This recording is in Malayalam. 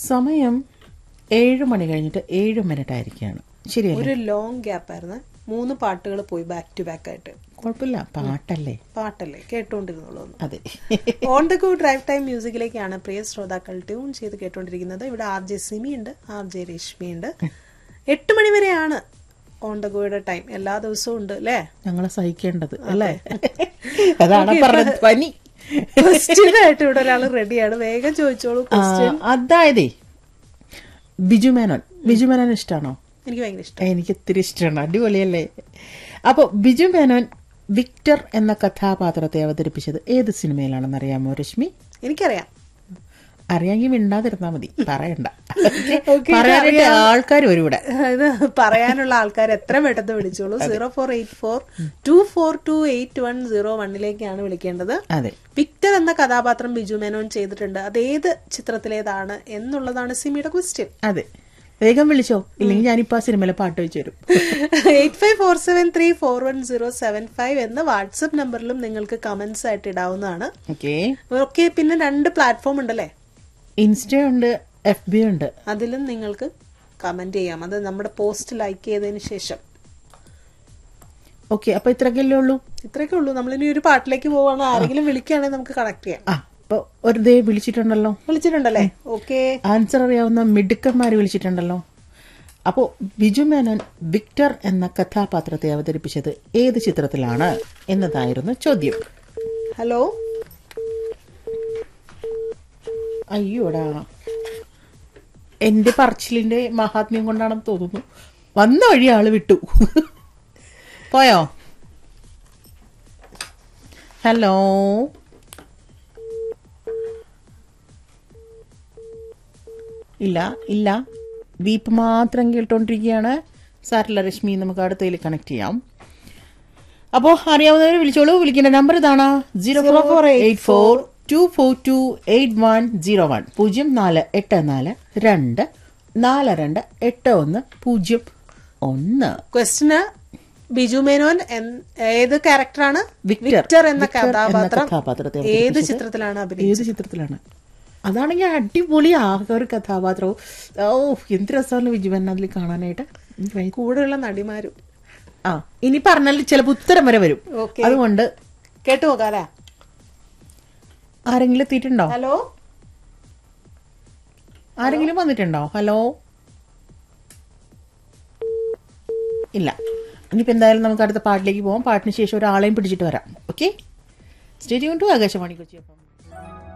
സമയം ഏഴ് മണി കഴിഞ്ഞിട്ട് ഏഴ് മിനിറ്റ് ആയിരിക്കുകയാണ് ശരിയല്ലേ ഒരു ലോങ് ഗ്യാപ്പ് ആയിരുന്നു മൂന്ന് പാട്ടുകൾ പോയി ബാക്ക് ടു ബാക്ക് ആയിട്ട് കുഴപ്പമില്ല പാട്ടല്ലേ പാട്ടല്ലേ കേട്ടോണ്ടിരുന്നുള്ളൂ ഒന്ന് അതെ on the go drive time മ്യൂസിക്കിലേക്കാണ് പ്രിയ ശ്രോതാക്കൾ ട്യൂൺ ചെയ്ത് കേട്ടോണ്ടിരിക്കുന്നത് ഇവിടെ ആർ ജെ സിമി ഉണ്ട് ആർ ജെ രശ്മി ഉണ്ട് എട്ട് മണി വരെയാണ് ഓൺ ദ ഗോയുടെ ടൈം എല്ലാ ദിവസവും ഉണ്ട് അല്ലേ ഞങ്ങളെ സഹിക്കേണ്ടത് അല്ലേ അതാണ് പറഞ്ഞത് പനി ക്വസ്റ്റ്യൻ ആയിട്ട് ഇവിടെ ഒരാൾ റെഡിയാണ് വേഗം ചോദിച്ചോളൂ ആ, അതായതേ ബിജു മേനോൻ ബിജു മേനോൻ ഇഷ്ടമാണോ എനിക്ക് ഭയങ്കര ഇഷ്ടം എനിക്ക് ഇത്തിരി ഇഷ്ടമാണ് അടിപൊളിയല്ലേ അപ്പോൾ ബിജു മേനോൻ വിക്ടർ എന്ന കഥാപാത്രത്തെ അവതരിപ്പിച്ചത് ഏത് സിനിമയിലാണെന്ന് അറിയാമോ രശ്മി എനിക്കറിയാം അറിയാമെങ്കിൽ മിണ്ടാതിരുന്നാ മതി പറയണ്ട Okay, പറയാനായിട്ട് ആൾക്കാർ വരും ഇവിടെ ഇത് പറയാനുള്ള ആൾക്കാർ എത്ര പെട്ടെന്ന് വിളിച്ചോളൂ zero four eight four two four two eight one zero വണ്ണിലേക്കാണ് വിളിക്കേണ്ടത് അതെ വിക്ടർ എന്ന കഥാപാത്രം ബിജു മേനോൻ ചെയ്തിട്ടുണ്ട് അത് ഏത് ചിത്രത്തിലേതാണ് എന്നുള്ളതാണ് സിമിയുടെ ക്വസ്റ്റ്യൻ അതെ വേഗം വിളിച്ചോ ഇല്ലെങ്കിൽ ഞാനിപ്പോ ആ സിനിമയിലെ പാട്ട് വെച്ച് തരും eight five four seven three four one zero seven five എന്ന വാട്സപ്പ് നമ്പറിലും നിങ്ങൾക്ക് കമന്റ്സ് ആയിട്ട് ഇടാവുന്നതാണ് ഓക്കെ ഓക്കെ പിന്നെ രണ്ട് പ്ലാറ്റ്ഫോം ഉണ്ടല്ലേ ഇൻസ്റ്റ ഉണ്ട് എഫ് ബി ഉണ്ട് അതിലും നിങ്ങൾക്ക് കമന്റ് ചെയ്യാം അത് നമ്മുടെ പോസ്റ്റ് ലൈക്ക് ചെയ്തതിന് ശേഷം ഓക്കെ അപ്പൊ ഇത്രയൊക്കെയല്ലേ ഉള്ളൂ ഇത്രയൊക്കെ ഉള്ളൂ നമ്മളിനി ഒരു പാട്ടിലേക്ക് പോവാണ് ആരെങ്കിലും വിളിക്കുകയാണെങ്കിൽ നമുക്ക് കണക്ട് ചെയ്യാം ആ അപ്പൊ ഒരു ദേ വിളിച്ചിട്ടുണ്ടല്ലോ വിളിച്ചിട്ടുണ്ടല്ലേ ഓക്കെ ആൻസർ അറിയാവുന്ന മിടുക്കന്മാര് വിളിച്ചിട്ടുണ്ടല്ലോ അപ്പോ ബിജു മേനോൻ വിക്ടർ എന്ന കഥാപാത്രത്തെ അവതരിപ്പിച്ചത് ഏത് ചിത്രത്തിലാണ് എന്നതായിരുന്നു ചോദ്യം ഹലോ അയ്യോടാ എന്റെ പറച്ചിലിന്റെ മഹാത്മ്യം കൊണ്ടാണെന്ന് തോന്നുന്നു വന്ന വഴി ആള് വിട്ടു പോയോ ഹലോ ഇല്ല ഇല്ല ബീപ്പ് മാത്രം കേട്ടോണ്ടിരിക്കുകയാണ് സാറില്ല രശ്മി നമുക്ക് അടുത്തതിൽ കണക്ട് ചെയ്യാം അപ്പോൾ അറിയാവുന്നവർ വിളിച്ചോളൂ വിളിക്കേണ്ട നമ്പർ ഇതാണ് zero four eight four two four two eight one zero one പൂജ്യം നാല് എട്ട് നാല് രണ്ട് നാല് രണ്ട് എട്ട് ഒന്ന് പൂജ്യം ഒന്ന് ക്വസ്റ്റിന് ബിജു മേനോൻ എൻ- ഏത് ക്യാരക്ടറാണ് വിക്ടർ. വിക്ടർ എന്ന വിക്ടർ എന്ന കഥാപാത്രം കഥാപാത്രത്തെ ഏത് അവതരിപ്പിച്ചത് ചിത്രത്തിലാണ് അഭിനയിച്ചത് ഏത് ചിത്രത്തിലാണ് അതാണെങ്കിൽ അടിപൊളി ആകെ ഒരു കഥാപാത്രവും ഓ എന്ത് രസമാണ് വിജുവൻ അതിൽ കാണാനായിട്ട് എനിക്ക് ഭയങ്കര- കൂടെയുള്ള നടിമാരും ആ ഇനി പറഞ്ഞാൽ ചിലപ്പോൾ ഉത്തരം വരെ വരും ഓക്കെ അതുകൊണ്ട് കേട്ടു നോക്കാല്ലേ ആരെങ്കിലും എത്തിയിട്ടുണ്ടോ ഹലോ ആരെങ്കിലും വന്നിട്ടുണ്ടോ ഹലോ ഇല്ല ഇനിയിപ്പോൾ എന്തായാലും നമുക്ക് അടുത്ത പാട്ടിലേക്ക് പോകാം പാട്ടിന് ശേഷം ഒരാളെയും പിടിച്ചിട്ട് വരാം okay stadium to Akashvani Kochi അപ്പം